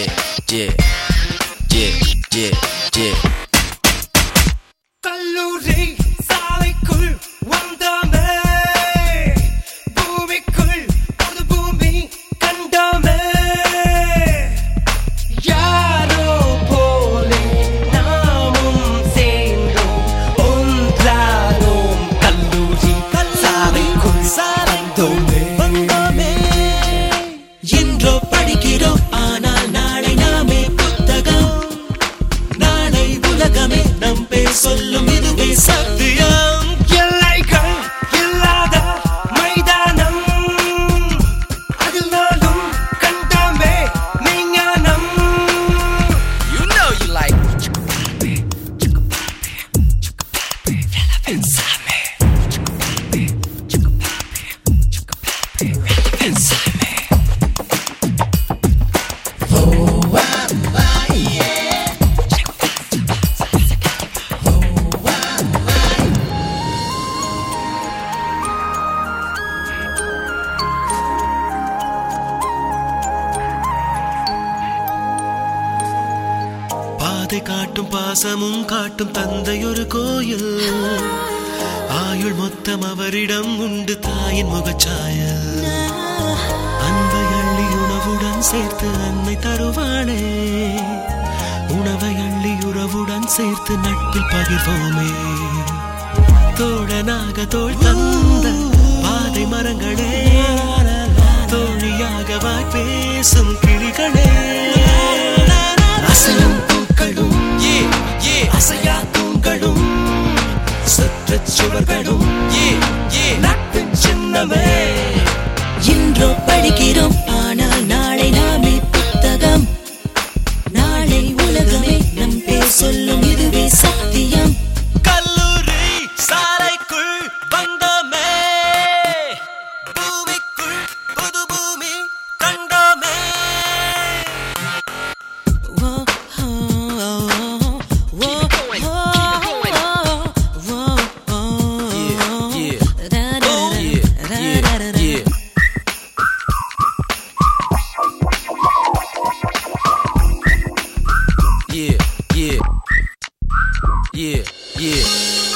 yeah, yeah, yeah, yeah, yeah. கல்லூரி சாலைக்குள் வந்தோமே பூமிக்குள் புது பூமி கண்டோமே யாரோ போலே நாமும் சேர்ந்தோம் ஒன்றானோம் கல்லூரி சாலைக்குள் வந்தோமே வந்தோமே இன்றோ படிக்கிறோம் ஆனால் நாளை நாமே புத்தகம் நாளை உலகமே நம் பேர் சொல்லும் இதுவே சத்தியம் எல்லைகள் இல்லாத மைதானம் அதில் நாளும் கண்டோமே மெய்ஞானம் You know you like. பாதை காட்டும் பாசமும் காட்டும் தந்தை ஒரு கோயில் ஆயுள் மொத்தம் அவரிடம் உண்டு தாயின் முகச்சாயல் அன்பை அள்ளி உணவுடன் சேர்த்து அன்னை தருவாளே உணவை அள்ளி உறவுடன் சேர்த்து நட்பில் பகிர்வோமே தோழனாக தோள் தந்த பாதை மரங்களே தோழியாக வாய் பேசும் கிளிகளே அசையும் பூக்களும் Yeah, yeah, அசையா தூண்களும் சுற்றச் சுவர்களும் yeah, yeah. நட்பின் சின்னமே இன்றோ படிக்கிறோம் ஆனால் நாளை நாமே புத்தகம் நாளை உலகமே நம் பேர் சொல்லும் இதுவே சத்தியம் கல்லூரி சாலைக்குள் வந்தோமே பூமிக்குள் புது பூமி கண்டோமே ஓ, ஓ, ஓ, ஓ, going, O, keep it going. O, O, O, Yeah, yeah. da, da, da, Yeah, da, yeah, da, da, da. yeah. Yeah, yeah. Yeah, yeah.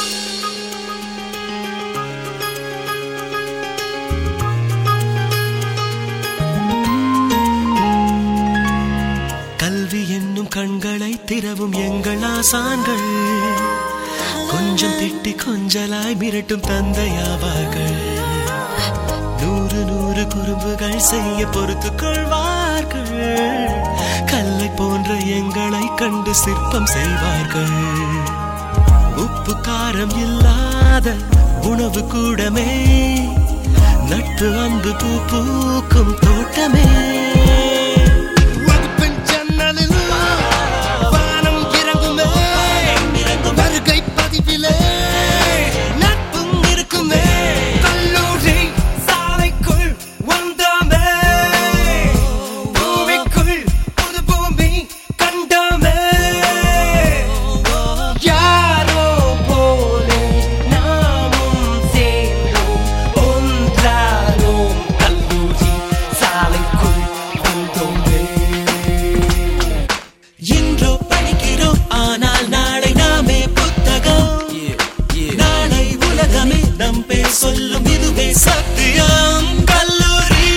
கல்வி என்னும் கண்களை திறவும் எங்கள் ஆசான்கள் கொஞ்சம் திட்டி கொஞ்சலாய் மிரட்டும் தந்தையாவார்கள் நூறு நூறு குறும்புகள் செய்ய பொறுத்து கொள்வார்கள் கல்லை போன்ற எங்களை கண்டு சிற்பம் செய்வார்கள் உப்பு காரம் இல்லாத உணவு கூடமே நட்பு அன்பு பூ பூக்கும் தோட்டமே வகுப்பின் ஜன்னலில் வானம் இறங்குமே வருகை பதிவிலே நட்பும் இருக்குமே கல்லூரி சாலைக்குள் வந்தோமே பூமிக்குள் புது பூமி கண்டோமே யாரோ போலே நாமும் சேர்ந்தோம் ஒன்றானோம் கல்லூரி சாலைக்குள் வந்தோமே இன்றோ படிக்கிறோம் ஆனால் நாளை நாமே புத்தகம் Yeah, yeah. நாளை உலகமே நம் பேர் சொல்லும் இதுவே சத்தியம் கல்லூரி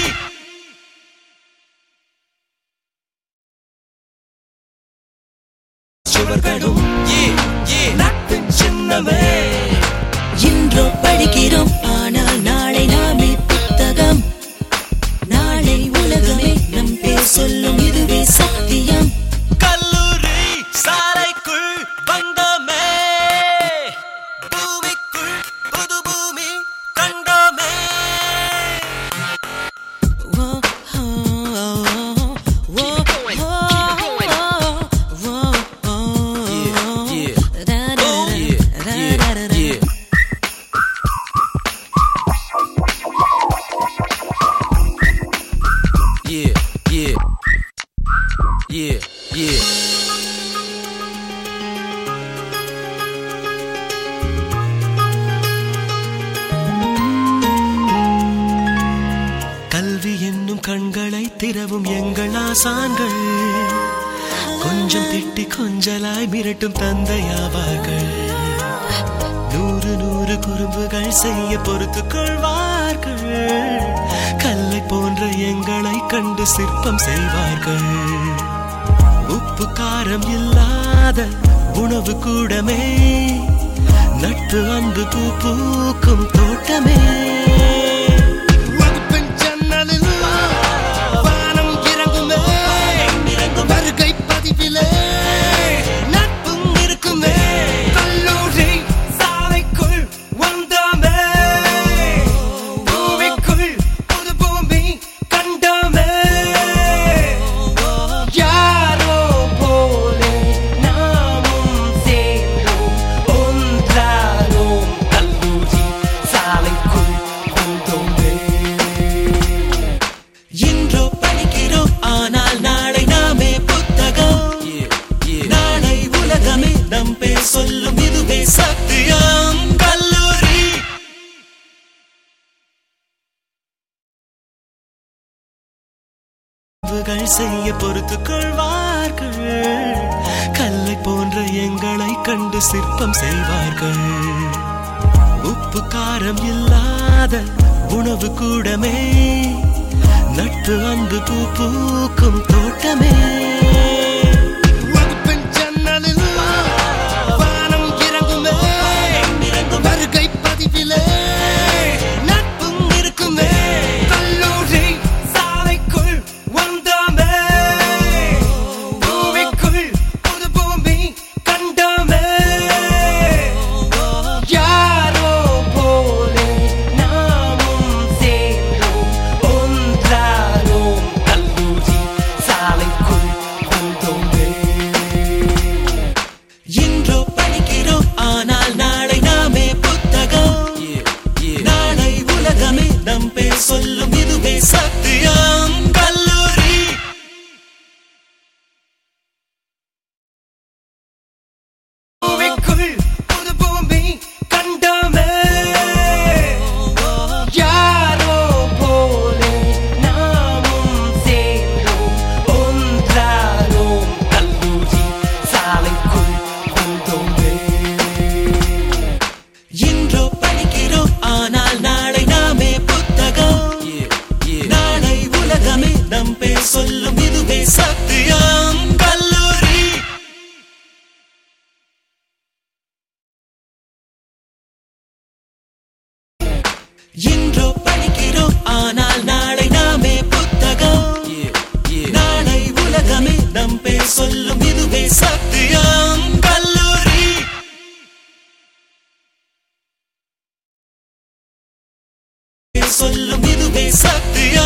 சுவர்களும் Yeah, yeah. நட்பின் சின்னமே இன்றோ படிக்கிறோம் ஆனால் நாளை நாமே புத்தகம் நாளை உலகமே நம் பேர் சொல்லும் இதுவே சத்தியம் கல்லூரி சாலைக்குள் வந்தோமே பூமிக்குள் புது பூமி கண்டோமே ஓ, ஓ, ஓ, ஓ, Keep it going, O, keep it going. O, O, Yeah, yeah. da, da, da, Yeah, da, yeah, da, da, da. yeah. Yeah, yeah. Yeah, yeah. கல்வி என்னும் கண்களை திறவும் எங்கள் ஆசான்கள் கொஞ்சம் திட்டி கொஞ்சலாய் மிரட்டும் தந்தையாவார்கள் நூறு நூறு குறும்புகள் செய்ய பொறுத்து கொள்வார்கள் கல்லை போன்ற எங்களை கண்டு சிற்பம் செய்வார்கள் உப்பு காரம் இல்லாத உணவு கூடமே நட்பு அன்பு பூ பூக்கும் தோட்டமே வகுப்பின் ஜன்னலில் வானம் இறங்குமே வருகை பதிவிலே நட்பும் இருக்குமே கல்லூரி சாலைக்குள் வந்தோமே பூமிக்குள் புது பூமி கண்டோமே யாரோ போலே நாமும் சேர்ந்தோம் ஒன்றானோம் கல்லூரி சாலைக்குள் வந்தோமே இன்றோ படிக்கிறோம் ஆனால் நாளை நாமே புத்தகம் Yeah, yeah. நாளை உலகமே நம் பேர் சொல்லும் இதுவே சத்தியம் கல்லூரி உறவுகள் செய்ய பொறுத்து கொள்வார்கள் கல்லை போன்ற எங்களை கண்டு சிற்பம் செய்வார்கள் உப்பு காரம் இல்லாத உணவு கூடமே நட்பு அன்பு பூ பூக்கும் தோட்டமே வகுப்பின் ஜன்னலில் வானம் இறங்குமே வருகை பதிவிலே நட்பும் இருக்குமே கல்லூரி சாலைக்குள் வந்தோமே பூமிக்குள் புது பூமி கண்டோமே யாரோ போலே நாமும் சேர்ந்தோம் ஒன்றானோம் கல்லூரி சாலைக்குள் வந்தோமே இன்றோ படிக்கிறோம் ஆனால் நாளை நாமே புத்தகம் Yeah, yeah. நாளை உலகமே நம் பேர் சொல்லும் இதுவே சத்தியம் கல்லூரி பூமிக்குள் புது பூமி கண்டோமே யாரோ போலே நாமும் சேர்ந்தோம் ஒன்றானோம் கல்லூரி சாலைக்குள் வந்தோமே இன்றோ படிக்கிறோம் ஆனால் நாளை நாமே புத்தகம் Yeah, yeah. நாளை உலகமே நம் பேர் சொல்லும் இதுவே சத்தியம் கல்லூரி இன்றோ படிக்கிறோம் ஆனால் நாளை நாமே புத்தகம் Yeah, yeah. நாளை உலகமே நம் பேர் சொல்லும் இதுவே சத்தியம் கல்லூரி பேர் சொல்லும் இதுவே சத்தியம்